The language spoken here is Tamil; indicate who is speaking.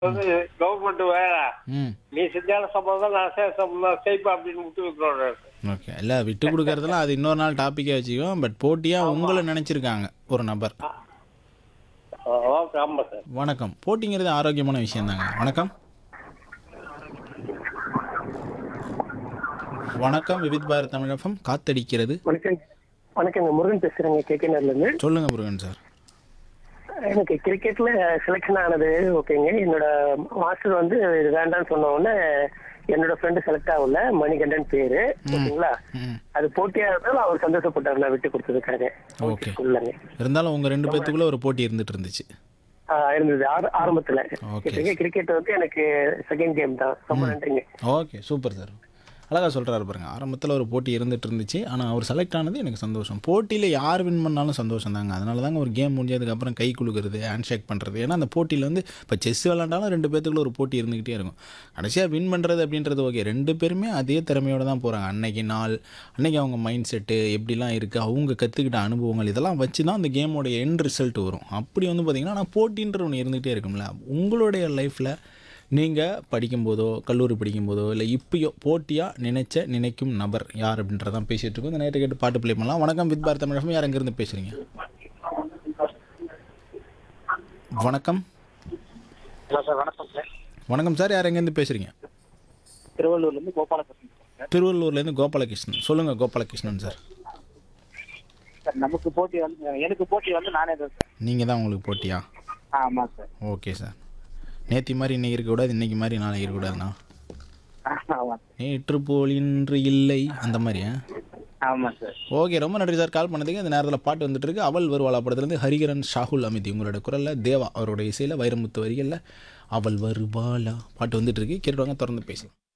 Speaker 1: வந்து கவர்மெண்ட் வேலை
Speaker 2: ம்
Speaker 1: நீ செஞ்சாலும் சம்பளம் நான் செய்ய சம்பளம் செய்ப்பா அப்படின்னு விட்டு வைக்கிறோம்
Speaker 2: ஓகே இல்லை விட்டு கொடுக்கறதெல்லாம் அது இன்னொரு நாள் டாப்பிக்கே வச்சுக்குவோம் பட் போட்டியாக உங்களை நினச்சிருக்காங்க ஒரு நபர்
Speaker 1: ஓகே ஆமாம் சார்
Speaker 2: வணக்கம் போட்டிங்கிறது ஆரோக்கியமான விஷயம் தாங்க வணக்கம் வணக்கம் விவித் பாரத் தமிழகம் காத்தடிக்கிறது
Speaker 3: வணக்கம் வணக்கங்க முருகன் பேசுறேங்க கேகேனர்ல இருந்து
Speaker 2: சொல்லுங்க முருகன் சார்
Speaker 3: எனக்கு கிரிக்கெட்ல செலெக்ஷன் ஆனது ஓகேங்க என்னோட மாஸ்டர் வந்து இது வேண்டாம்னு சொன்ன உடனே என்னோட ஃப்ரெண்டு செலக்ட் ஆகல மணிகண்டன் பேரு ஓகேங்களா
Speaker 2: ம்
Speaker 3: அது போட்டியா இருந்தாலும் அவர் சந்தோஷப்பட்டார் நான் விட்டு கொடுத்ததுக்காக
Speaker 2: ஓகே
Speaker 3: இல்லைங்க
Speaker 2: இருந்தாலும் உங்கள் ரெண்டு பேத்துக்குள்ள ஒரு போட்டி இருந்துட்டு இருந்துச்சு
Speaker 3: ஆஹ் இருந்தது ஆர- ஆரம்பத்துல
Speaker 2: Okay.
Speaker 3: கிரிக்கெட் வந்து எனக்கு செகண்ட் கேம் தான் ரொம்ப நன்றிங்க
Speaker 2: ஓகே சூப்பர் சார் அழகாக சொல்கிறாரு பாருங்க ஆரம்பத்தில் ஒரு போட்டி இருந்துட்டு இருந்துச்சு ஆனால் அவர் செலக்ட் ஆனது எனக்கு சந்தோஷம் போட்டியில் யார் வின் பண்ணாலும் சந்தோஷம் தாங்க அதனால தாங்க ஒரு கேம் முடிஞ்சதுக்கப்புறம் கை குலுக்கிறது ஹேண்ட் ஷேக் பண்ணுறது ஏன்னா அந்த போட்டியில் வந்து இப்போ செஸ் விளாண்டாலும் ரெண்டு பேத்துக்குள்ள ஒரு போட்டி இருந்துக்கிட்டே இருக்கும் கடைசியாக வின் பண்ணுறது அப்படின்றது ஓகே ரெண்டு பேருமே அதே திறமையோடு தான் போகிறாங்க அன்னைக்கு நாள் அன்னைக்கு அவங்க மைண்ட் செட்டு எப்படிலாம் இருக்குது அவங்க கற்றுக்கிட்ட அனுபவங்கள் இதெல்லாம் வச்சு தான் அந்த கேமோட எண்ட் ரிசல்ட் வரும் அப்படி வந்து பார்த்திங்கன்னா ஆனால் போட்டின்ற ஒன்று இருந்துகிட்டே இருக்கும்ல உங்களுடைய லைஃப்பில் நீங்கள் படிக்கும்போதோ கல்லூரி படிக்கும்போதோ இல்லை இப்பயோ போட்டியாக நினைச்ச நினைக்கும் நபர் யார் அப்படின்றதான் பேசிகிட்டு இருக்கோம் இந்த நேரத்தை கேட்டு பாட்டு ப்ளே பண்ணலாம் வணக்கம் வித் பாரத் தமிழகம் யார் எங்கேருந்து பேசுகிறீங்க வணக்கம்
Speaker 4: ஹலோ சார் வணக்கம் சார்
Speaker 2: வணக்கம் சார் யார் எங்கேருந்து பேசுகிறீங்க
Speaker 4: திருவள்ளூர்லேருந்து கோபாலகிருஷ்ணன் சார்
Speaker 2: திருவள்ளூர்லேருந்து கோபாலகிருஷ்ணன் சொல்லுங்கள் கோபாலகிருஷ்ணன் சார்
Speaker 4: சார் நமக்கு போட்டி வந்து எனக்கு போட்டி வந்து நானே தான் சார்
Speaker 2: நீங்கள் தான் உங்களுக்கு போட்டியா
Speaker 4: ஆமாம் சார்
Speaker 2: ஓகே சார் நேத்தி மாதிரி இன்னைக்கு இருக்கக்கூடாது இன்னைக்கு மாதிரி நாளைக்கு இருக்கக்கூடாதுண்ணா
Speaker 4: ஆமாம்
Speaker 2: நேற்று போல் இன்று இல்லை அந்த மாதிரி ஆ?
Speaker 4: ஆமாம் சார்
Speaker 2: ஓகே ரொம்ப நன்றி சார் கால் பண்ணதுக்கு இந்த நேரத்தில் பாட்டு வந்துட்டு இருக்கு அவள் வருவாளா படத்துலேருந்து ஹரிகரன் ஷாகுல் அமிதி உங்களோட குரலில் தேவா அவரோட இசையில் வைரமுத்து வரிகளில் அவள் வருவாளா பாட்டு வந்துட்டு இருக்கு கேட்டுவாங்க தொடர்ந்து பேசலாம்